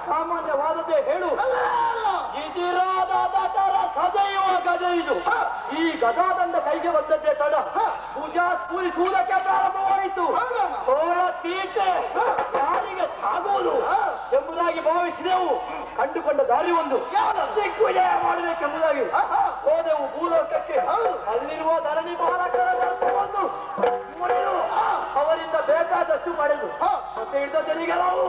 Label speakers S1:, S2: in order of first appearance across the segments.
S1: ಸಾಮಾನ್ಯವಾದದ್ದೇ ಹೇಳು ಇದಿರಾದ ದಟರ ಸದೈವ ಗದೆ ಇದು ಈ ಗದಾದಂಡ ಕೈಗೆ ಬಂದದ್ದೇ ತಡ ಪೂಜಾ ಸ್ಫೂರಿಸುವುದಕ್ಕೆ ಪ್ರಾರಂಭವಾಯಿತು
S2: ಹೌದಣ್ಣ.
S1: ಹೋಳ ತೀಟೆ ಯಾರಿಗೆ ಸಾಗುವುದು ಎಂಬುದಾಗಿ ಭಾವಿಸಿದೆವು ಕಂಡುಕೊಂಡ ದಾರಿ ಒಂದು
S2: ಯಾವ್ದದು?
S1: ದಿಗ್ವಿಜಯ ಮಾಡಬೇಕೆಂಬುದಾಗಿ
S2: ಆಹಾ.
S1: ಹೋದೆವು ಭೂಲೋಕಕ್ಕೆ
S2: ಹೌದು.
S1: ಅಲ್ಲಿರುವ ಧರಣಿ ಬಾಲಕರ ಒಂದು ಮುರಿದು ಅವರಿಂದ ಬೇಕಾದಷ್ಟು ಪಡೆದು
S2: ಹಾ.
S1: ಮತ್ತೆ ಹಿಡಿದ ಜನಗೆಲ್ಲವೂ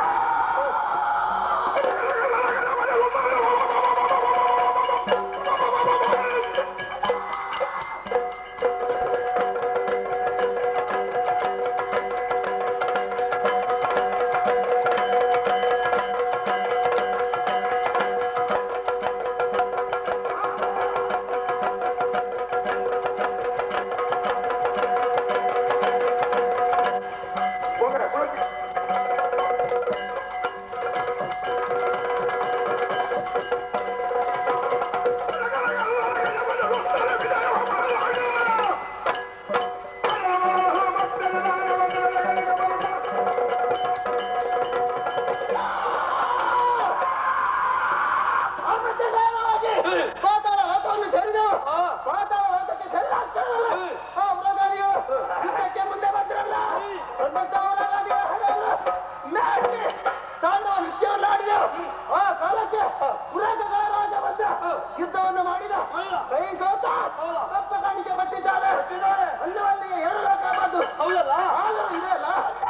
S2: ಪಾತಾಳ ಲೋಕವನ್ನು ಸೇರಿದೆವು
S1: ಹಾ.
S2: ಪಾತಾಳ ಲೋಕಕ್ಕೆ ಚೆಲ್ಲಾಗ್ತದಲ್ಲ ಆ ಉರಗಾದಿಗಳು ಯುದ್ಧಕ್ಕೆ ಮುಂದೆ ಬಂದ್ರಲ್ಲ ಬಂದಂತ ಉರಗಾದಿಗಳ ಹಣೆಯಲ್ಲ ಮ್ಯಾಚ್ ತಾಂಡವ ನೃತ್ಯವನ್ನು ಆಡಿದೆವು ಆ ಕಾಲಕ್ಕೆ ಉರಗಗಳ ರಾಜ ಬಂದ ಯುದ್ಧವನ್ನು ಮಾಡಿದ ಕೈ ಸೋತ ಕಪ್ಪ ಕಾಣಿಕೆ ಬಟ್ಟಿದ್ದಾಳೆ ಅನ್ನುವಲ್ಲಿಗೆ ಎರಡು ಲೋಕ ಬಂದು
S1: ಹೌದಲ್ಲ
S2: ಆದರೂ ಇದೆಯಲ್ಲ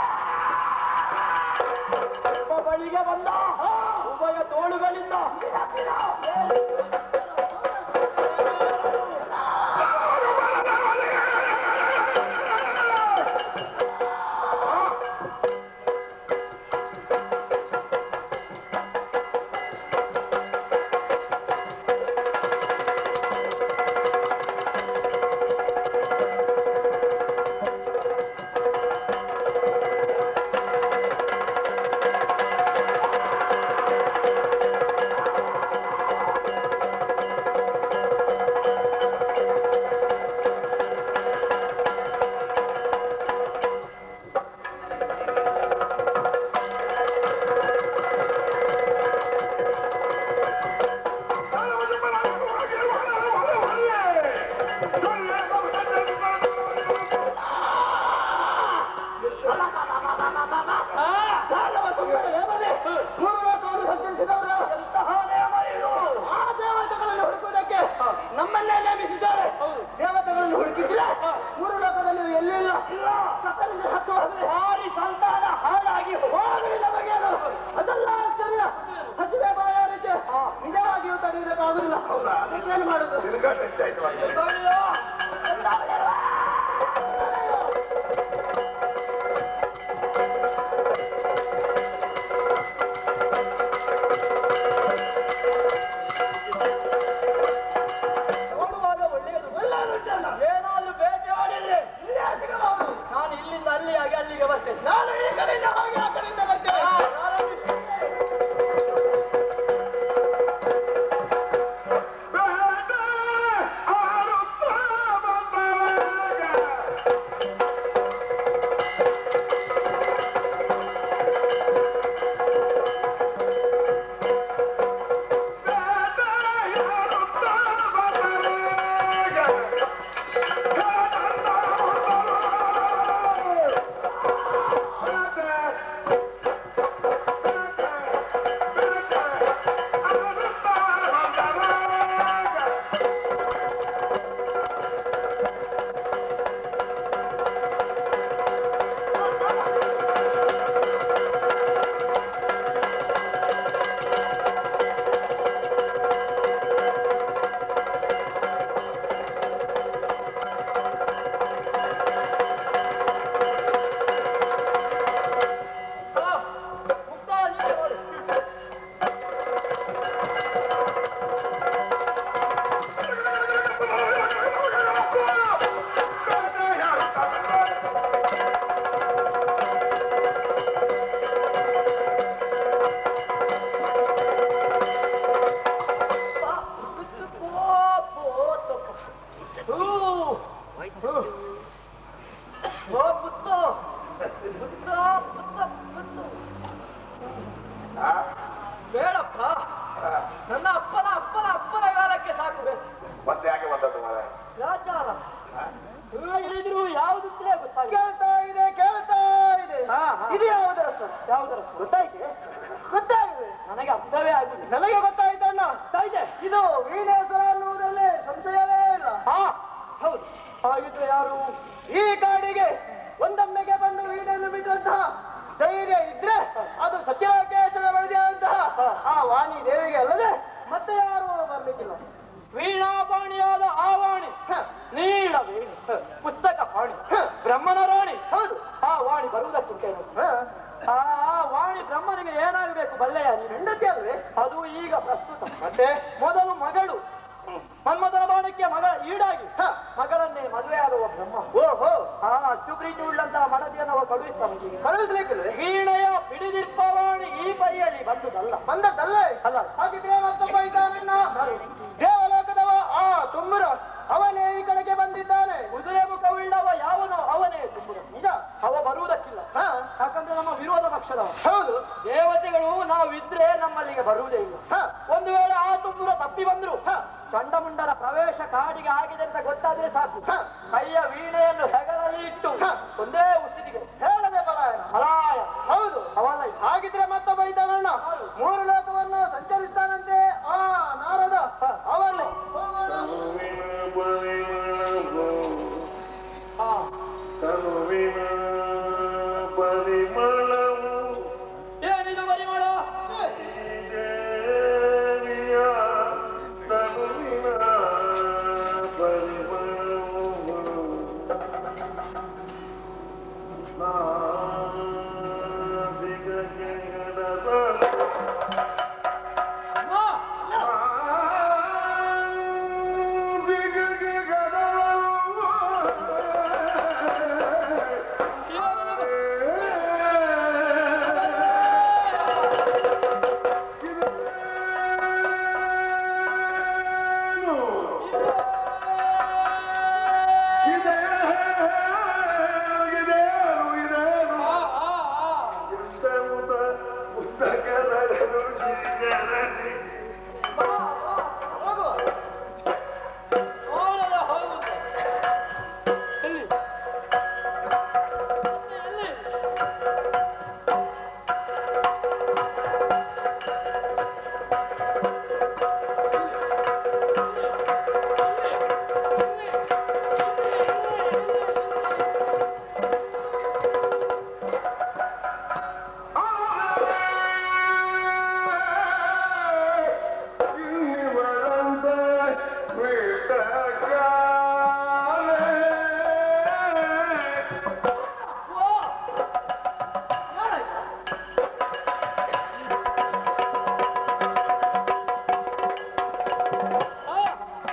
S1: ಒಬ್ಬ ಬಳಿಗೆ ಬಂದ ಉಭಯ ತೋಳುಗಳಿಂದ ಅದರ
S2: ಗೊತ್ತಾಯ್ತು ಗೊತ್ತಾಗಿದೆ
S1: ನನಗೆ ಅರ್ಥವೇ ಆಗುದಿಲ್ಲ
S2: ನನಗೆ ಗೊತ್ತಾಯ್ತು ಅಣ್ಣ
S1: ಇದೆ
S2: ಇದು ವೀಣೇಶ್ವರ ಅನ್ನುವುದರಲ್ಲಿ ಸಂಶಯವೇ ಇಲ್ಲ
S1: ಹಾ
S2: ಹೌದು
S1: ಹಾಗಿದ್ರೆ ಯಾರು
S2: ಈ ಕಾಡಿಗೆ ಒಂದೊಮ್ಮೆಗೆ ಬಂದು ವೀಣೆಯನ್ನು ಬಿಟ್ಟಂತಹ ಧೈರ್ಯ ಇದ್ರೆ ಅದು ಸತ್ಯರಾಕೇಶನ ಬಳಿದಂತಹ ಆ ವಾಣಿ ದೇವಿಗೆ ಅಲ್ಲದೆ ಮತ್ತೆ ಯಾರು ಬರ್ಲಿಕ್ಕಿಲ್ಲ
S1: ವೀಣಾಪಾಣಿಯಾದ ಆ ವಾಣಿ
S2: ಹ,
S1: ನೀಳ ವೇಣಿ ಪುಸ್ತಕ ಪಾಣಿ
S2: ಹ,
S1: ಬ್ರಹ್ಮನ ರಾಣಿ
S2: ಹೌದು
S1: ಆ ವಾಣಿ ಬರುವುದಕ್ಕುಂಟೇನು
S2: ಹ,
S1: ಆ ಆ ವಾಣಿ ಬ್ರಹ್ಮನಿಗೆ ಏನಾಗಬೇಕು ಬಲ್ಲೆಯ ನೀನು
S2: ಹೆಂಡತಿ ಅಲ್ವೇ
S1: ಅದು ಈಗ ಪ್ರಸ್ತುತ
S2: ಮತ್ತೆ
S1: ಮೊದಲು ಮಗಳು ಮನ್ಮಥನ ಬಾಣಕ್ಕೆ ಮಗಳ ಈಡಾಗಿ
S2: ಹ,
S1: ಮಗಳನ್ನೇ ಮದುವೆ ಆಗುವ ಬ್ರಹ್ಮ
S2: ಓಹೋ
S1: ಆ ಅಷ್ಟು ಪ್ರೀತಿ ಉಳ್ಳಂತಹ ಮಡದಿಯನ್ನು ಅವ ಕಳುಹಿಸ್ತಾನೆ
S2: ಕಳುಹಿಸ್ಲಿಕ್ಕಿಲ್ವೇ
S1: ವೀಣೆಯ ಪಿಡಿದಿರ್ಪವಾಣಿ ಈ ಪರಿಯಲ್ಲಿ ಬಂದುದಲ್ಲ
S2: ಬಂದದ್ದಲ್ಲೇ
S1: ಅಲ್ಲ.
S2: ಹಾಗಿದ್ರೆ ಮತ್ತೊಬ್ಬ ಇದ್ದಾನನ್ನ ದೇವಲೋಕದವ ಆ ತುಮ್ಮುರ ಅವನೇ ಈ ಕಡೆಗೆ ಬಂದಿದ್ದಾನೆ
S1: ಕುದುರೆ ಮುಖವುಳ್ಳವ ಯಾವನೋ ಅವನೇ ತುಂಬುರ
S2: ನಿಜ
S1: ಅವ ಬರುವುದಕ್ಕಿಲ್ಲ
S2: ಹ,
S1: ಯಾಕಂದ್ರೆ ನಮ್ಮ ವಿರೋಧ ಪಕ್ಷದವ
S2: ಹೌದು
S1: ದೇವತೆಗಳು ನಾವಿದ್ರೆ ನಮ್ಮಲ್ಲಿಗೆ ಬರುವುದೇ ಇಲ್ಲ
S2: ಹ,
S1: ಒಂದು ವೇಳೆ ಆ ತುಂಬುರ ತಪ್ಪಿ ಬಂದ್ರು
S2: ಹ,
S1: ಚಂಡಮುಂಡರ ಪ್ರವೇಶ ಕಾಡಿಗೆ ಆಗಿದೆ ಅಂತ ಗೊತ್ತಾದ್ರೆ ಸಾಕು
S2: ಹ.
S1: ಕೈಯ ವೀಣೆಯನ್ನು ಹೆಗಲಲ್ಲಿ ಇಟ್ಟು
S2: ಹ.
S1: ಒಂದೇ ಉಸಿರಿಗೆ
S2: ಹೇಳದೆ ಪರಾಯಣ
S1: ಹಲಾಯ
S2: ಹೌದು
S1: ಅವನ
S2: ಹಾಗಿದ್ರೆ ಮತ್ತೊಬ್ಬ ಇದ್ದಾನಣ್ಣ ಮೂರು ಲೋಕವನ್ನು ಸಂಚರಿಸ್ತಾನಂತೆ ಆ ನಾರದ ಅವನು ಹೋಗೋಣ
S1: ಹಾ
S3: ಕರುವಿನ ಪರಿಮಳವು
S1: ಏನಿದು ಪರಿಮಳ
S3: ದೇವಿಯ ಕರುವಿನ ಪರಿಮಳವು ನಾಸಿಕಕ್ಕೆ ಗಡದ
S1: ಹಾ.
S3: ನಾಸಿಕಕ್ಕೆ ಗಡದವು
S1: ಆ, ಆ, ಆ.
S2: ಹೋಗುವ
S1: ನೋಡದೆ ಹೋಗುವುದು. ಎಲ್ಲಿ? ಎಲ್ಲಿ? ಓ! ಆ!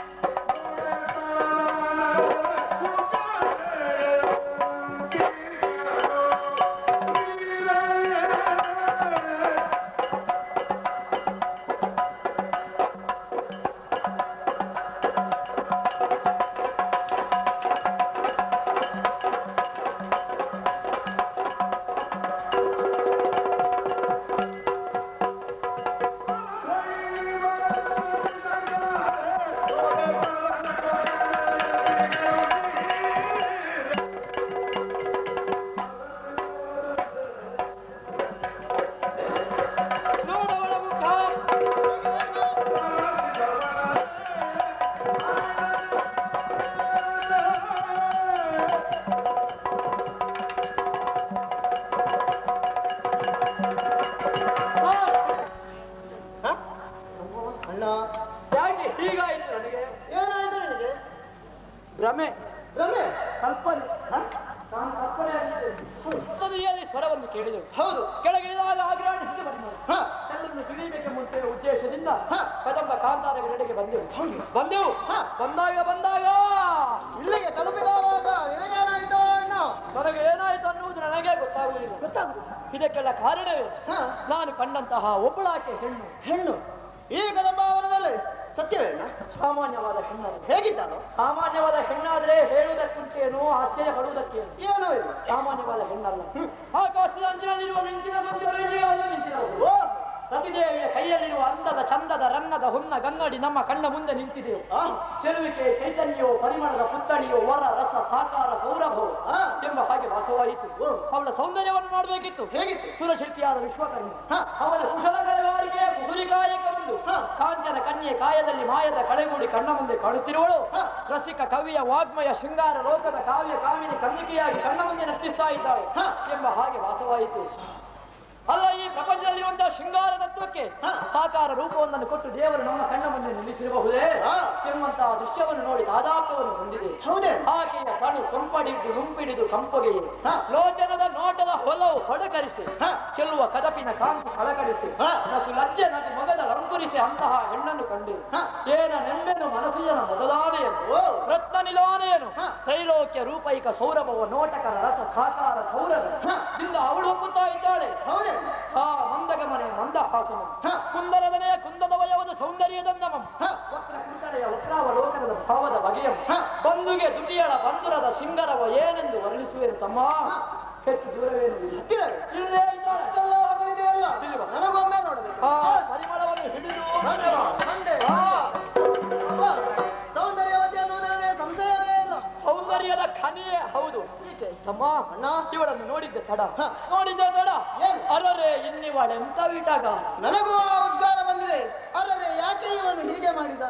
S1: ನೋಡವಳ ಮುಖ ಆ!
S2: ಹ? ಅಣ್ಣ
S1: ಯಾಕೆ ಹೀಗಾಯಿತು ನನಗೆ
S2: ಏನಾಯ್ತು ನಿನಗೆ
S1: ಭ್ರಮೆ
S2: ರಮೆ
S1: ಕಲ್ಪನೆ ನಾನು ಕಲ್ಪನೆಯಾಗಿದ್ದೇನೆ ತುದಿಯಲ್ಲಿ ಸ್ವರವನ್ನು ಕೇಳಿದೆವು
S2: ಹೌದು
S1: ಕೆಳಗಿಳಿದಾಗ ಆಗ್ರಹಿಸಿದ ಬಂದವು
S2: ಹ,
S1: ಎಲ್ಲರನ್ನು ತಿಳಿಯಬೇಕೆಂಬ ಉದ್ದೇಶದಿಂದ
S2: ಹ.
S1: ಕದಂಬ ಕಾಂತಾರಗಳ ನಡೆಗೆ ಬಂದೆವು
S2: ಹೌದು.
S1: ಬಂದೆವು
S2: ಹ.
S1: ಬಂದಾಗ ಬಂದಾಗ
S2: ಇಲ್ಲಿಗೆ ತಲುಪಿದವಾಗ ನಿನಗೇನಾಯ್ತು ಅಣ್ಣ
S1: ನನಗೆ ಏನಾಯಿತು ಅನ್ನುವುದು ನನಗೆ ಗೊತ್ತಾಗುವುದಿಲ್ಲ
S2: ಗೊತ್ತಾಗುದು
S1: ಇದಕ್ಕೆಲ್ಲ ಕಾರಣವೇ
S2: ಹ,
S1: ನಾನು ಕಂಡಂತಹ ಒಬ್ಬಳಾಕೆ ಹೆಣ್ಣು
S2: ಹೆಣ್ಣು ಈ ಕದಂಬಾವನದಲ್ಲಿ ಸತ್ಯವೇ ಅಣ್ಣ
S1: ಸಾಮಾನ್ಯವಾದ ಹೆಣ್ಣಲ್ಲ
S2: ಹೇಗಿದ್ದಾನು
S1: ಸಾಮಾನ್ಯವಾದ ಹೆಣ್ಣಾದ್ರೆ ಹೇಳುವುದಕ್ಕುಂಟೇನು ಆಶ್ಚರ್ಯ ಪಡುವುದಕ್ಕೇನು
S2: ಏನೂ ಇಲ್ಲ
S1: ಸಾಮಾನ್ಯವಾದ ಹೆಣ್ಣಲ್ಲ ಆಕಾಶದ ಅಂಚಿನಲ್ಲಿರುವ ಮಿಂಚಿನ ಗೊಂಚಲು ಇಲ್ಲಿಗೆ ಒಂದು ನಿಂತಿರುವುದು
S2: ಓ
S1: ಸತಿದೇವಿಯ ಕೈಯಲ್ಲಿರುವ ಅಂದದ ಚಂದದ ರನ್ನದ ಹುನ್ನ ಗನ್ನಡಿ ನಮ್ಮ ಕಣ್ಣ ಮುಂದೆ ನಿಂತಿದೆವು
S2: ಆ,
S1: ಚೆಲುವಿಕೆ ಚೈತನ್ಯವೋ ಪರಿಮಳದ ಪುತ್ತಣಿಯೋ ವರ ರಸ ಸಾಕಾರ ಸೌರಭವು
S2: ಆ,
S1: ಎಂಬ ಹಾಗೆ ವಾಸವಾಯಿತು ಅವಳ ಸೌಂದರ್ಯವನ್ನು ನೋಡಬೇಕಿತ್ತು
S2: ಹೇಗಿತ್ತು
S1: ಸುರಶಕ್ತಿಯಾದ ವಿಶ್ವಕರ್ಮ
S2: ಹ.
S1: ಅವನ ಕುಶಲಕರವಾರಿಗೆ ಕುಸುರಿಕಾಯಕ ಬಂದು
S2: ಹ.
S1: ಕಾಂಚನ ಕನ್ಯೆ ಕಾಯದಲ್ಲಿ ಮಾಯದ ಕಳೆಗೂಡಿ ಕಣ್ಣ ಮುಂದೆ ಕಾಣುತ್ತಿರುವಳು
S2: ಹ.
S1: ರಸಿಕ ಕವಿಯ ವಾಗ್ಮಯ ಶೃಂಗಾರ ಲೋಕದ ಕಾವ್ಯ ಕಾಮಿನಿ ಕಂದಿಕೆಯಾಗಿ ಕಣ್ಣ ಮುಂದೆ ನರ್ತಿಸ್ತಾ ಇದ್ದಾಳೆ
S2: ಹ.
S1: ಎಂಬ ಹಾಗೆ ವಾಸವಾಯಿತು ಅಲ್ಲ ಈ ಪ್ರಪಂಚದಲ್ಲಿರುವಂತಹ ಶೃಂಗಾರ ತತ್ವಕ್ಕೆ
S2: ಹ.
S1: ಸಾಕಾರ ರೂಪವೊಂದನ್ನು ಕೊಟ್ಟು ದೇವರು ನಮ್ಮ ಕಣ್ಣ ಮುಂದೆ ನಿಲ್ಲಿಸಿರಬಹುದೇ
S2: ಹ.
S1: ಎಂಬಂತಹ ದೃಶ್ಯವನ್ನು ನೋಡಿ ತಾದಾಪವನ್ನು ಹೊಂದಿದೆ
S2: ಹೌದೇ
S1: ಆಕೆಯ ಕಣು ಸೊಂಪಡಿದ್ದು ನುಂಪಿಡಿದು ಕಂಪಗೆಯೇ
S2: ಹ.
S1: ಲೋಚನದ ನೋಟದ ಹೊಲವು ಹೊಡಕರಿಸಿ
S2: ಹ.
S1: ಚೆಲ್ಲುವ ಕದಪಿನ ಕಾಂತಿ ಕಳಕಳಿಸಿ
S2: ಹ.
S1: ನಸು ಲಜ್ಜೆ ನದಿ ಮೊಗದ ರಂಕುರಿಸಿ ಅಂತಹ ಹೆಣ್ಣನ್ನು ಕಂಡು
S2: ಹ.
S1: ಏನ ನೆಂಬೆನು ಮನಸ್ಸಿಯನ ಮೊದಲಾನೆಯನು
S2: ಓ.
S1: ರತ್ನ ನಿಲಾನೆಯನು
S2: ಹ.
S1: ತ್ರೈಲೋಕ್ಯ ರೂಪೈಕ ಸೌರಭವ ನೋಟಕರ ರಸ ಸಾಕಾರ ಸೌರಭ
S2: ಹ.
S1: ಇಂದ ಅವಳು ಒಪ್ಪುತ್ತಾ ಇದ್ದಾಳೆ
S2: ಹೌದೇ
S1: ಆ ಮಂದಗಮನೆ ಮಂದಹಾಸನ
S2: ಹ.
S1: ಕುಂದರದನೆಯ ಕುಂದದ ವಯವದ ಸೌಂದರ್ಯದಂದಮಂ
S2: ಹ.
S1: ವಕ್ರ ಕುಂಟಳೆಯ ವಕ್ರಾವಲೋಕನದ ಭಾವದ ಬಗೆಯಂ
S2: ಹ.
S1: ಬಂಧುಗೆ ದುಡಿಯಳ ಬಂಧುರದ ಸಿಂಗರವ ಏನೆಂದು ವರ್ಣಿಸುವೆನು ತಮ್ಮ ಹೆಚ್ಚು ದೂರವೇನು ಇಲ್ಲ.
S2: ಹತ್ತಿರ
S1: ಇಲ್ಲೇ ಇದ್ದಾಳೆ
S2: ಇಷ್ಟೆಲ್ಲ ಹೊಗಳಿದೆಯಲ್ಲ
S1: ಇಲ್ವಾ?
S2: ನನಗೊಮ್ಮೆ ನೋಡಬೇಕು
S1: ಆ ಪರಿಮಳವನ್ನು ಹಿಡಿದು
S2: ಬಂದೆ, ಬಂದೆ.
S1: ಆ,
S2: ಅಬ್ಬಾ, ಸೌಂದರ್ಯವತಿ ಅನ್ನೋದ್ರಲ್ಲಿ ಸಂಶಯವೇ ಇಲ್ಲ
S1: ಸೌಂದರ್ಯದ ಖನಿಯೇ ಹೌದು ತಮ್ಮ
S2: ಅಣ್ಣ
S1: ಇವಳನ್ನು ನೋಡಿದ್ದೆ ತಡ
S2: ಹ.
S1: ನೋಡಿದ್ದೆ ತಡ
S2: ಏನು?
S1: ಅರರೆ ಇನ್ನಿವಳೆಂತ ವಿಟಾಗ
S2: ನನಗೂ ಆ ಉದ್ಗಾರ ಬಂದಿದೆ ಅಲ್ಲದೆ ಯಾಕೆ ಇವನು ಹೀಗೆ ಮಾಡಿದ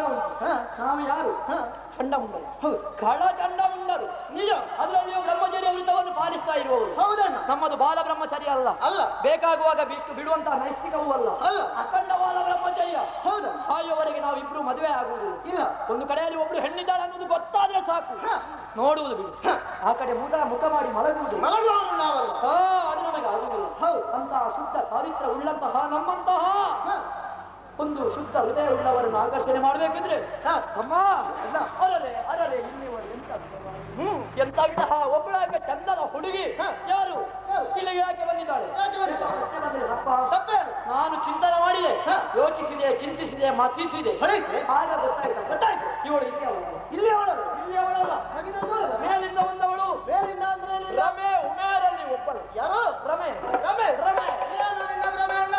S2: ಹ,
S1: ನಾವು ಯಾರು
S2: ಹ,
S1: ಚಂಡಮುಂಡರು
S2: ಹೌದು
S1: ಕಳ ಚಂಡಮುಂಡರು
S2: ನಿಜ
S1: ಅದರಲ್ಲಿಯೂ ಬ್ರಹ್ಮಚರ್ಯ ವೃತ್ತವನ್ನು ಪಾಲಿಸ್ತಾ ಇರುವವರು
S2: ಹೌದಣ್ಣ
S1: ನಮ್ಮದು ಬಾಲ ಬ್ರಹ್ಮಚರ್ಯ ಅಲ್ಲ
S2: ಅಲ್ಲ
S1: ಬೇಕಾಗುವಾಗ ಬಿಟ್ಟು ಬಿಡುವಂತಹ ನೈಷ್ಠಿಕವೂ ಅಲ್ಲ
S2: ಅಲ್ಲ
S1: ಅಖಂಡ ಬಾಲ ಬ್ರಹ್ಮಚರ್ಯ
S2: ಹೌದಾ
S1: ಸಾಯುವವರೆಗೆ ನಾವು ಇಬ್ರು ಮದುವೆ ಆಗುವುದಿಲ್ಲ
S2: ಇಲ್ಲ
S1: ಒಂದು ಕಡೆಯಲ್ಲಿ ಒಬ್ಳು ಹೆಣ್ಣಿದ್ದಾಳೆ ಅನ್ನೋದು ಗೊತ್ತಾದ್ರೆ ಸಾಕು
S2: ಹ,
S1: ನೋಡುವುದು ಬಿಡು ಆ ಕಡೆ ಮುಖ ಮುಖ ಮಾಡಿ ಮಲಗುವುದು
S2: ಮಲಗುವವರು ನಾವಲ್ಲ
S1: ಆ, ಅದು ನಮಗೆ ಆಗುವುದಿಲ್ಲ
S2: ಹೌದು
S1: ಅಂತಹ ಶುದ್ಧ ಚಾರಿತ್ರ ಉಳ್ಳಂತಹ ನಮ್ಮಂತಹ
S2: ಹ,
S1: ಒಂದು ಶುದ್ಧ ಹೃದಯ ಉಳ್ಳವರನ್ನು ಆಕರ್ಷಣೆ ಮಾಡಬೇಕಿದ್ರೆ
S2: ಹ,
S1: ಅಮ್ಮ
S2: ಇಲ್ಲ.
S1: ಅರಲೆ ಅರಲೆ ಇನ್ನಿವರು ಎಂತ ಹ್ಮ್ ಎಂತ ವಿಧಃ ಒಬ್ಬಳಾಗ ಚಂದದ ಹುಡುಗಿ
S2: ಹ.
S1: ಯಾರು
S2: ಯಾರು?
S1: ಇಲ್ಲಿಗೆ ಯಾಕೆ ಬಂದಿದ್ದಾಳೆ
S2: ಯಾಕೆ ಬಂದಿದ್ದಾಳೆ?
S1: ಯಾಕೆ ಬಂದಿದ್ದಾಳಪ್ಪ?
S2: ತಪ್ಪೇನು
S1: ನಾನು ಚಿಂತನೆ ಮಾಡಿದೆ
S2: ಹ.
S1: ಯೋಚಿಸಿದೆ ಚಿಂತಿಸಿದೆ ಮತಿಸಿದೆ
S2: ಹೊಳೆಯುತ್ತೆ
S1: ಆಗ ಗೊತ್ತಾಯ್ತು
S2: ಗೊತ್ತಾಯ್ತು
S1: ಇವಳು ಇಲ್ಲಿ ಅವಳು
S2: ಇಲ್ಲಿ ಅವಳರು
S1: ಇಲ್ಲಿ ಅವಳಲ್ಲ
S2: ಹಾಗಿದ್ರೆ ದೂರದ
S1: ಮೇಲಿಂದ ಬಂದವಳು
S2: ಬೇರಿಂದ ಅಂದ್ರೆ ಏನಿಲ್ಲ
S1: ರಮೆ ಉಮೇರಲ್ಲಿ ಒಬ್ಬಳು
S2: ಯಾರು
S1: ರಮೆ
S2: ರಮೇಶ್
S1: ರಮೆ
S2: ಏನು ನಿನ್ನ ಭ್ರಮೆ ಅಣ್ಣ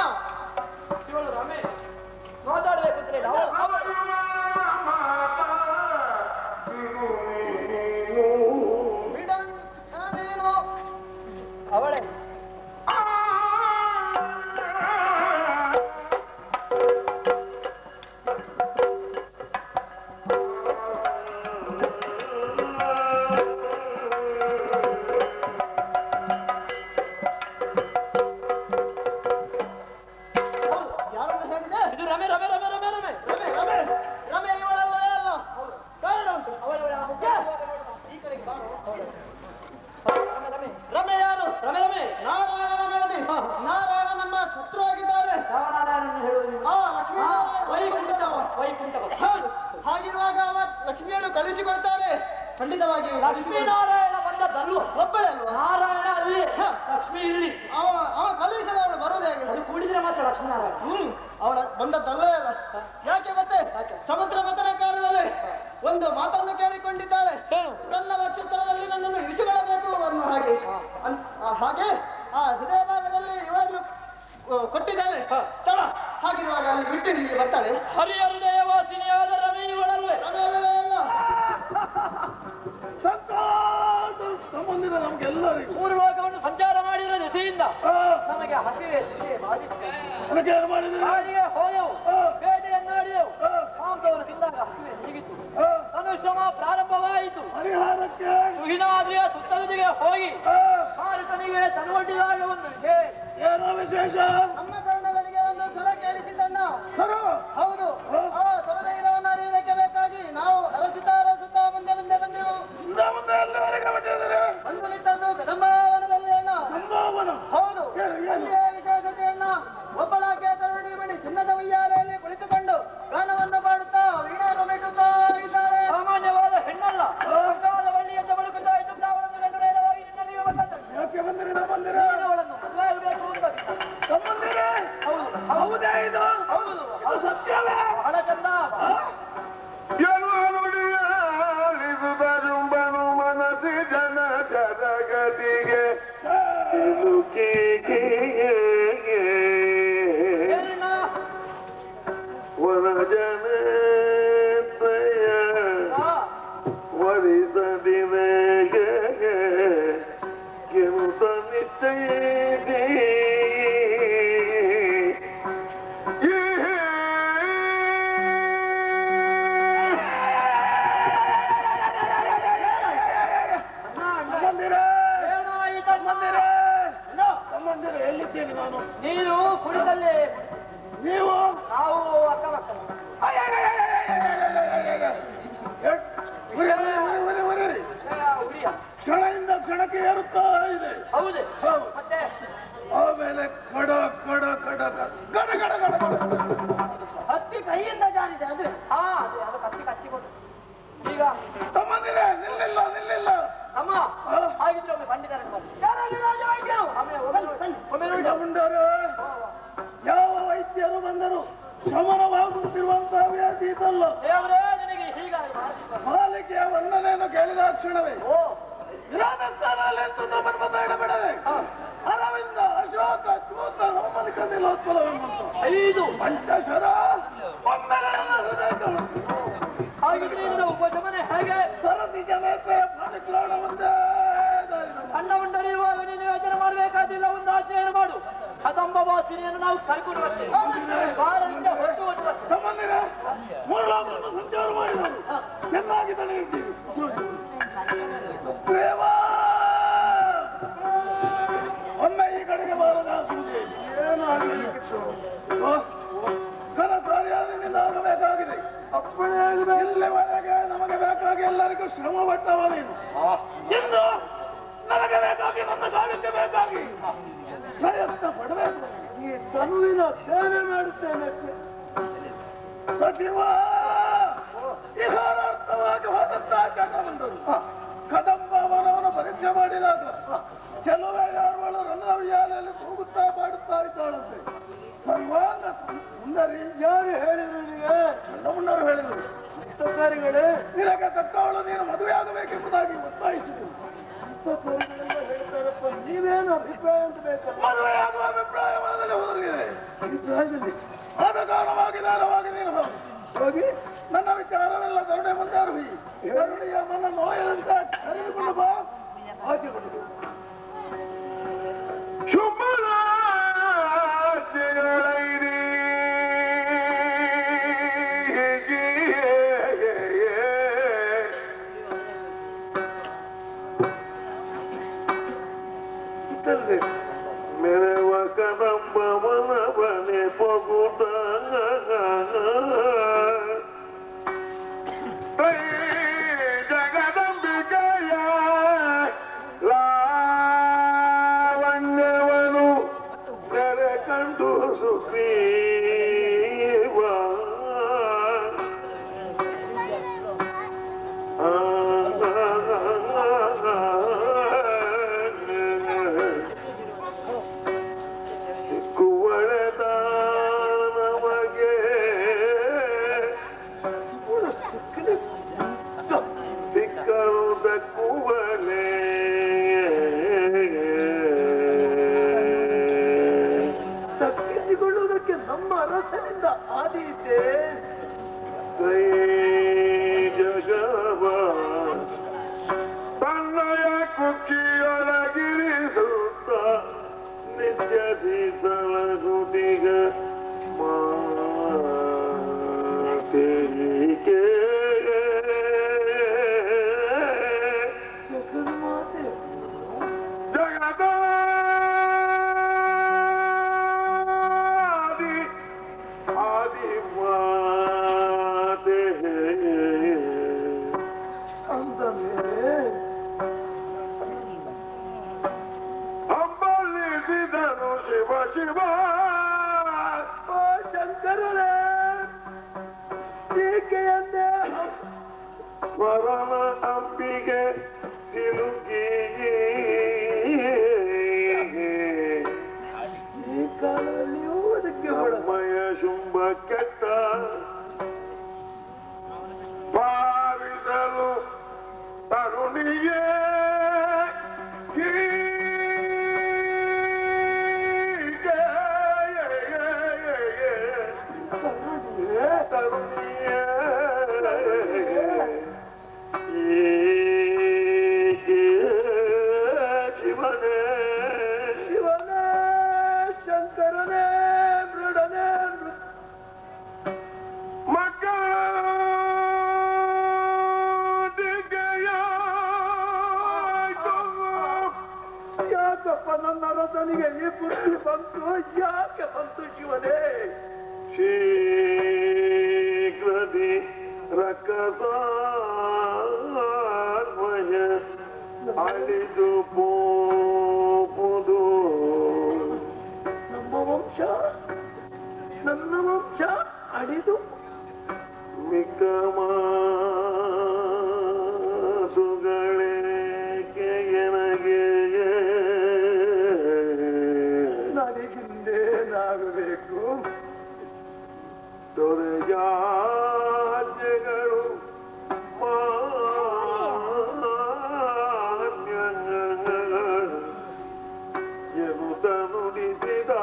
S1: ಇವಳು ರಮೆ ಮಾತಾಡ್ಬೇಕಿದ್ರೆ ನಾವು ಅವಳು
S2: ಬಿಡ ನಾನೇನು
S1: ಅವಳೇ ಹೌದು.
S2: ಯಾರನ್ನು ಹೇಳಿದೆ
S1: ಇದು ರಮೆ ರಮೆ ರಮೆ ರಮೆ ರಮೆ
S2: ರಮೆ ರಮೆ ರಮೆ ಇವಳಲ್ಲವೇ ಅಲ್ಲ ಕಾರಣ ಉಂಟು
S1: ಅವಳವಳ
S2: ಯಾ.
S1: ಈ ಕಡೆಗೆ ಬಾ. ರಮೆ ರಮೆ
S2: ರಮೆ ಯಾರು
S1: ರಮೆ ರಮೆ
S2: ನಾರಾಯಣನ ಮಡದಿ
S1: ಹಾ.
S2: ನಾರಾಯಣ ನಮ್ಮ ಶತ್ರುವಾಗಿದ್ದಾಳೆ
S1: ರಾಮನಾರಾಯಣನ್ನು ಹೇಳುವುದು ನೀವು.
S2: ಆ ಲಕ್ಷ್ಮೀನಾರಾಯಣ
S1: ವೈಕುಂಠವ ವೈಕುಂಠವ
S2: ಹೌದು ಹಾಗಿರುವಾಗ ಅವ ಲಕ್ಷ್ಮಿಯನ್ನು ಕಳಿಸಿಕೊಡ್ತಾರೆ ಖಂಡಿತವಾಗಿ
S1: ಲಕ್ಷ್ಮೀನಾರಾಯಣ ಬಂದದ್ದಲ್ವ
S2: ಒಬ್ಬಳೇ ಅಲ್ವಾ
S1: ನಾರಾಯಣ ಅಲ್ಲಿ
S2: ಹ.
S1: ಲಕ್ಷ್ಮಿ ಇಲ್ಲಿ
S2: ಅವ ಅವ ಕಳುಹಿಸದ ಅವಳು ಬರೋದು ಹೇಗೆ
S1: ಅದು ಕೂಡಿದ್ರೆ ಮಾತ್ರ ಲಕ್ಷ್ಮೀನಾರಾಯಣ
S2: ಹ್ಮ್ ಅವಳ ಬಂದದ್ದಲ್ಲವೇ ಅಲ್ಲ ಯಾಕೆ ಮತ್ತೆ
S1: ಯಾಕೆ?
S2: ಸಮುದ್ರ ಮತನ ಕಾಲದಲ್ಲಿ ಒಂದು ಮಾತನ್ನು ಕೇಳಿಕೊಂಡಿದ್ದಾಳೆ
S1: ಏನು
S2: ನನ್ನ ಚಿತ್ರದಲ್ಲಿ ನನ್ನನ್ನು ಇರಿಸಿಕೊಳ್ಳಬೇಕು ಅನ್ನೋ ಹಾಗೆ ಅನ್- ಆ ಹಾಗೆ ಆ ಹೃದಯ ಭಾಗದಲ್ಲಿ ಇವಾಗಲೂ ಕೊ- ಕೊಟ್ಟಿದ್ದಾಳೆ
S1: ಹ.
S2: ಸ್ಥಳ ಹಾಗಿರುವಾಗ ಅಲ್ಲಿ ಬಿಟ್ಟು ಇಲ್ಲಿಗೆ ಬರ್ತಾಳೆ
S1: ಹರಿಯ ಹೃದಯ ವಾಸಿನಿಯಾದ ರಮೆ ಇವಳಲ್ವೇ
S2: ಆಮೇಲೆ ಅಲ್ಲ
S3: ಸಂಬಂಧಿನ ನಮ್ಗೆಲ್ಲರಿಗೂ
S1: ಮೂರು ಲೋಕವನ್ನು ಸಂಚಾರ ಮಾಡಿದ ದೆಸೆಯಿಂದ
S3: ಆ,
S1: ನಮಗೆ ಹಸಿವೆ ಹಸಿವೆ ಬಾಧಿಸಿದೆ
S3: ಅದಕ್ಕೆ ಏನು ಮಾಡಿದ್ರಿ
S1: ಕಾಡಿಗೆ ಹೋದೆವು
S3: ಆ,
S1: ಬೇಟೆಯನ್ನಾಡಿದೆವು
S3: ಆ,
S1: ಮಾಂಸವನ್ನು ತಿಂದಾಗ ಹಸಿವೆ ನೀಗಿತು
S3: ಆ,
S1: ಅನುಶ್ರಮ ಪ್ರಾರಂಭವಾಯಿತು
S3: ಪರಿಹಾರಕ್ಕೆ
S1: ಸುಹಿನಾದ್ರಿಯ ಸುತ್ತಲದಿಗೆ ಹೋಗಿ
S3: ಆ,
S1: ಭಾರತನಿಗೆ ತನ್ನೊಡ್ಡಿದಾಗ ಒಂದು ಹೇ
S3: ಏನೋ ವಿಶೇಷ
S2: ನಮ್ಮ ಕರ್ಣಗಳಿಗೆ ಒಂದು ಸ್ವರ ಕೇಳಿಸಿದ್ದಣ್ಣ
S3: ಸರು
S2: ಹೌದು ಆ ಸ್ವರದ ಇರೋವನ್ನು ಅರಿಯುವುದಕ್ಕೆ ಬೇಕಾಗಿ ನಾವು ಅರಸುತ್ತಾ ಅರಸುತ್ತಾ ಮುಂದೆ ಮುಂದೆ ಬಂದೆವು
S3: ಮುಂದೆ ಮುಂದೆ ಎಲ್ಲಿವರೆಗೆ ಬಿಟ್ಟಿದ್ದೀರಿ
S2: ಒಂದು ನಿಂತದ್ದು ಕದಂಬಾವನದಲ್ಲಿ ಅಣ್ಣ
S3: ಸಂಭಾವನ
S2: ಹೌದು
S3: ಏನು, ಏನು?
S2: ಅಲ್ಲಿಯೇ ವಿಶೇಷತೆಯನ್ನ ಒಬ್ಬಳಾಕೆ ತರುಣಿ ಮಣಿ ಚಿನ್ನದ ಉಯ್ಯಾಲೆಯಲ್ಲಿ ಕುಳಿತುಕೊಂಡು ಗಾನವನ್ನು ಪಾಡುತ್ತಾ ವೀಣೆಯನ್ನು ಮೆಟ್ಟುತ್ತಾ ಇದ್ದಾಳೆ
S1: ಸಾಮಾನ್ಯವಾದ ಹೆಣ್ಣಲ್ಲ ಬಂಗಾರದ ಬಳ್ಳಿಯಂತೆ ಬಳುಕುತ್ತಾ ಇದ್ದು ಅವಳನ್ನು ಗಂಡು ನೇರವಾಗಿ ನಿನ್ನಲ್ಲಿಗೆ ಬಂದದ್ದು
S3: ಯಾಕೆ ಬಂದಿರಿ ನಮ್ಮಂದಿರ
S1: ನೀನು ಅವಳನ್ನು ಮದುವೆಯಾಗಬೇಕು ಅಂತ
S3: ನಮ್ಮಂದಿರ
S1: ಹೌದು
S3: ಹೌದೇ ಇದು
S1: ಹೌದು
S3: ಇದು ಸತ್ಯವೇ
S1: ಬಹಳ ಚಂದ
S3: ಎಲ್ಲರಿಗೂ ಬರುಂಬನು ಮನಸಿ ಜನ ಜರಗದಿಗೆ ಸಿಲುಕಿಗೆ
S1: ಏನಿನ್ನ? ಕುಳಿತಲ್ಲಿ
S3: ನೀವು
S1: ನಾವು ಅಕ್ಕಪಕ್ಕ
S3: ಉರಿ, ಉರಿ, ಉರಿ, ಉರಿ.
S1: ಉರಿಯ
S3: ಕ್ಷಣದಿಂದ ಕ್ಷಣಕ್ಕೆ ಏರುತ್ತಾ ಇದೆ
S1: ಹೌದೇ
S3: ಹೌದು.
S1: ಮತ್ತೆ
S3: ಆಮೇಲೆ ಕಡ ಕಡ ಕಡ ಕಡ ಕಡ ಕಡ ಕಡ ಕಡ
S2: ಹತ್ತಿ ಕೈಯಿಂದ ಜಾರಿದೆ ಅದು
S1: ಹಾ ಅದೇ ಅದು ಕತ್ತಿ ಕತ್ತಿಕೊಂಡು ಈಗ
S3: ತಮ್ಮಂದಿರೇ ನಿಲ್ಲಿಲ್ಲ ನಿಲ್ಲಿಲ್ಲ
S1: ಅಮ್ಮ ಹಾಗಿದ್ರೆ ಒಮ್ಮೆ ಪಂಡಿತರನ್ನು ಬನ್ನಿ
S2: ಯಾರಲ್ಲಿ ರಾಜ ವೈದ್ಯರು
S1: ಆಮೇಲೆ ಒಮ್ಮೆ ಒಮ್ಮೆ ನೋಡಿ
S3: ಮುಂಡರು ಯಾವ ವೈದ್ಯರು ಬಂದರು ಶಮನವಾಗುತ್ತಿರುವಂತಹ ವ್ಯಾಧಿ ಇದಲ್ಲ
S1: ದೇವರೇ ನಿನಗೆ ಹೀಗಾಗಿ ಮಾಡ್ತಿದ್ದಾರೆ
S3: ಮಾಲಿಕೆಯ ವರ್ಣನೆಯನ್ನು ಕೇಳಿದ ಕ್ಷಣವೇ
S1: ಓ
S3: ರಾಜಸ್ಥಾನದಲ್ಲಿ ಎಂದು ನಮ್ಮನ್ನು ಮಾತಾಡಬೇಡವೆ ಅರವಿಂದ ಅಶೋಕ ಚೂತ ರೋಮನಿಕ ನಿಲೋತ್ಪಲವೆಂಬಂತ
S1: ಐದು
S3: ಪಂಚಶರ ಒಮ್ಮೆಲೆ ನನ್ನ ಹೃದಯಕ್ಕೆ ಹೊಡೆತು.
S1: ಹಾಗಿದ್ರೆ ಇದರ ಉಪಶಮನೆ ಹೇಗೆ
S3: ಸರದಿ ಜನೇತ್ರೆ ಫಲಕ್ರೋಣ ಒಂದೇ ದಾರಿ ನಮ್ಮ.
S1: ಸಣ್ಣ ಉಂಡರಿರುವ ನೀನು ಯೋಚನೆ ಮಾಡಬೇಕಾದಿಲ್ಲ ಒಂದು ಆಚರಣೆ ಮಾಡು ಕದಂಬ ವಾಸಿನಿಯನ್ನು ನಾವು ಕರ್ಕೊಂಡು ಬರ್ತೇವೆ ಬಾರದಿಂದ ಹೊಟ್ಟು ಹೊಟ್ಟು ಬರ್ತೇವೆ
S3: ಸಂಬಂಧಿರ ಮುರುಳಾದನ್ನು ಸಂಚಾರ ಮಾಡಿದರು ಚೆನ್ನಾಗಿ ತಡೆಯುತ್ತೀವಿ ದೇವಾ! ಒಮ್ಮೆ ಈ ಕಡೆಗೆ ಬಾರದಾಗುವುದೇ ಏನು ಆಗಬೇಕಿತ್ತು ಘನ ಕಾರ್ಯಾಲಯದಿಂದ ಆಗಬೇಕಾಗಿದೆ ಇಲ್ಲಿವರೆಗೆ ನಮಗೆ ಬೇಕಾಗಿ ಎಲ್ಲರಿಗೂ ಶ್ರಮ ಪಟ್ಟವ ನೀನು ಇಂದು ನನಗೆ ಬೇಕಾಗಿ ನನ್ನ ಕಾರ್ಯಕ್ಕೆ ಬೇಕಾಗಿ ಪ್ರಯತ್ನ ಪಡಬೇಕು ಈ ತನುವಿನ ಸೇವೆ ಮಾಡುತ್ತೇನೆ ಸಚಿವ ವಿಹಾರಾರ್ಥವಾಗಿ ಹೋದಂತ ಜನ ಬಂದರು ಕದಂಬ ವನವನ್ನು ಪರೀಕ್ಷೆ ಮಾಡಿದಾಗ ಕೆಲವೇ ಯಾರುಗಳು ರಣವಿಯಾಲೆಯಲ್ಲಿ ತೂಗುತ್ತಾ ಮಾಡುತ್ತಾ ಇದ್ದಾಳಂತೆ ಸರ್ವಾಂಗ ಸುಂದರಿ ಯಾರು ಹೇಳಿದ್ರು ನಿನಗೆ ಚಂಡಮುಂಡರು ಹೇಳಿದರು ಅಧಿಕಾರಿಗಳೇ ನಿನಗೆ ತಕ್ಕವಳು ನೀನು ಮದುವೆ ಆಗಬೇಕೆಂಬುದಾಗಿ ಒತ್ತಾಯಿಸಿದರು ನೀವೇನು ಅಭಿಪ್ರಾಯ ಅಂತ ಬೇಕು ಮದುವೆ ಆಗುವ ಅಭಿಪ್ರಾಯ ಮನದಲ್ಲಿ ಹೋದರಿಗಿದೆ ಅಭಿಪ್ರಾಯದಲ್ಲಿ ಆದ ಕಾರಣವಾಗಿ ದಾರವಾಗಿ ನೀನು ಹೋಗು. ಹೋಗಿ ನನ್ನ ವಿಚಾರವೆಲ್ಲ ಕರುಣೆ ಮುಂದೆ ಅರುವಿ ಕರುಣೆಯ ಮನ ನೋಯದಂತ ಕರೆದುಕೊಂಡು ಬಾ ಆಚೆ ಕೊಡು
S4: ಶುಭರಾತ್ರಿಗಳೈರಿ ಮೆರವ ಕದಂಬ ಮನವನೆ ಪಗುತ ಜಗದಂಬಿಕೆಯ ಲಾವಣ್ಯವನು ನೆರೆ ಕಂಡು ಸುಗ್ರೀವ ಕುವಳೆದ ನಮಗೆ ಸಿಕ್ಕರು ಬೆಕ್ಕುವಲೇ
S3: ತಪ್ಪಿಸಿಕೊಳ್ಳುವುದಕ್ಕೆ ನಮ್ಮ ಅರಸನಿಂದ ಆದಿ ಇದೆ
S4: ಕೈ ಜಗವ ತನ್ನಯ ಕುಕ್ಕಿಯೊಳಗಿರಿಸುತ್ತ ನಿತ್ಯ ಸಲಗುದಿಗ ಮಾತೆಗೆ ಜಗದಾದಿ ಆದಿ ಮಾತೆ
S3: ಅಂದ ಮೇಲೆ
S4: ಹಂಬಲಿಸಿದನು ಶಿವ ಶಿವ
S3: ಓ ಶಂಕರರೇ ಟೀಕೆಯನ್ನೇ
S4: ಸ್ವರನ ಅಂಬಿಗೆ ಸಿಲುಕಿ
S3: ಈ ಕಾಲದಲ್ಲಿಯೂ ಅದಕ್ಕೆ ಹೊಡ
S4: ಮಯ ಶುಂಭ ಕೆಟ್ಟ ಭಾವಿಸಲು ತರುಣಿಯೇ ಹೀಗೆ ತರುಣಿಯೇ ಹೀಗೆ ಶಿವನೇ
S3: ಶಿವನೇ ಶಂಕರನೇ ಮೃಡನೇ ಮೃ- ಯಾಕಪ್ಪ ನನ್ನ ರಥನಿಗೆ ಈ ಬುದ್ಧಿ ಬಂತು ಯಾಕೆ ನನ್ನ ವಂಶ ಅಡಿದು
S4: ಮಿಕ್ಕಮಾಸುಗಳೇ ಕೆಯನಗೆ
S3: ನನಗಿಂದೇನಾಗಬೇಕು
S4: ದೊರೆಯಾಜ್ಞೆಗಳು ಮಾನ್ಯಗಳು ಎನ್ನುತ್ತ ನುಡಿಸಿದ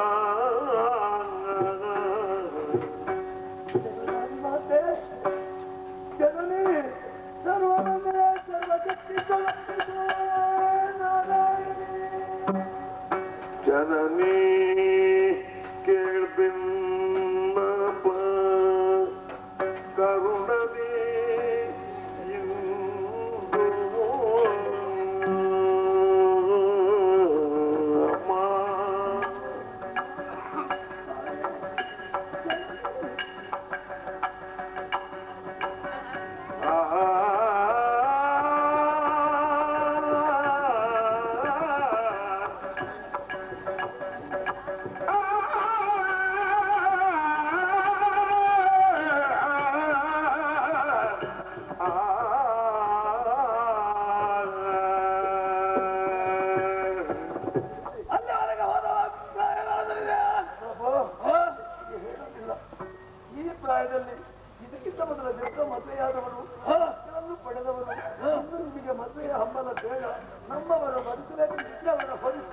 S3: ಮಾತೆ ಜನನಿ ಸರ್ವಮಂಗಳ ಸರ್ವಶಕ್ತಿ
S4: ಜನನಿ ಕೇಳ್ಬಿನ್ನಪ್ಪ ಕರುಣದಿ ಇಂದು ಅಮ್ಮ
S3: ಅಲ್ಲಿವರೆಗೆ ಹೋದವ ಪ್ರಾಯನಾದರಿದೆ. ಪ್ರಭು, ಹೇಳುವುದಿಲ್ಲ. ಈ ಪ್ರಾಯದಲ್ಲಿ ಇದಕ್ಕಿಂತ ಮೊದಲ ದೀರ್ಘ ಮದುವೆಯಾದವರು ಮಕ್ಕಳನ್ನು ಪಡೆದವರು ಇನ್ನು ನಿಮಗೆ ಮದುವೆಯ ಹಂಬಲ ಬೇಡ ನಮ್ಮವರ ಬದುಕಬೇಕು ನಿನ್ನವರ ಬದುಕು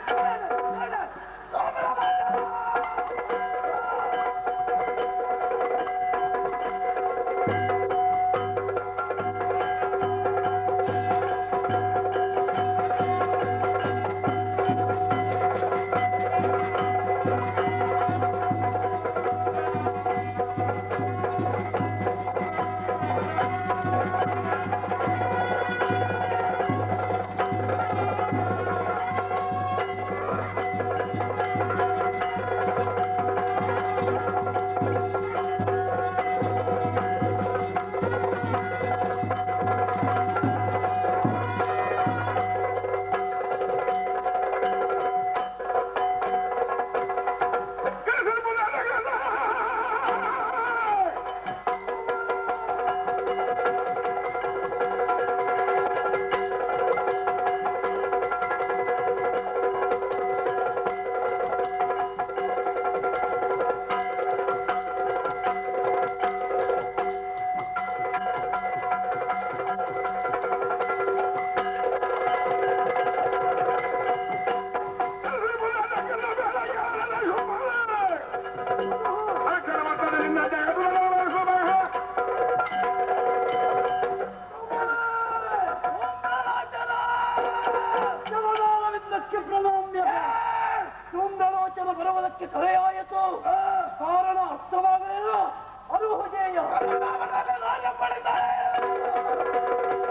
S3: ಜಗದಾನವಿದ್ದಕ್ಕೆ ಪ್ರಣಾಮ್ಯ ಸುಂದರೋಚನ ಬರುವುದಕ್ಕೆ ಕರೆಯಾಯಿತು ಕಾರಣ ಅರ್ಥವಾಗಲಿಲ್ಲ ಅರುಹುಜೇಯ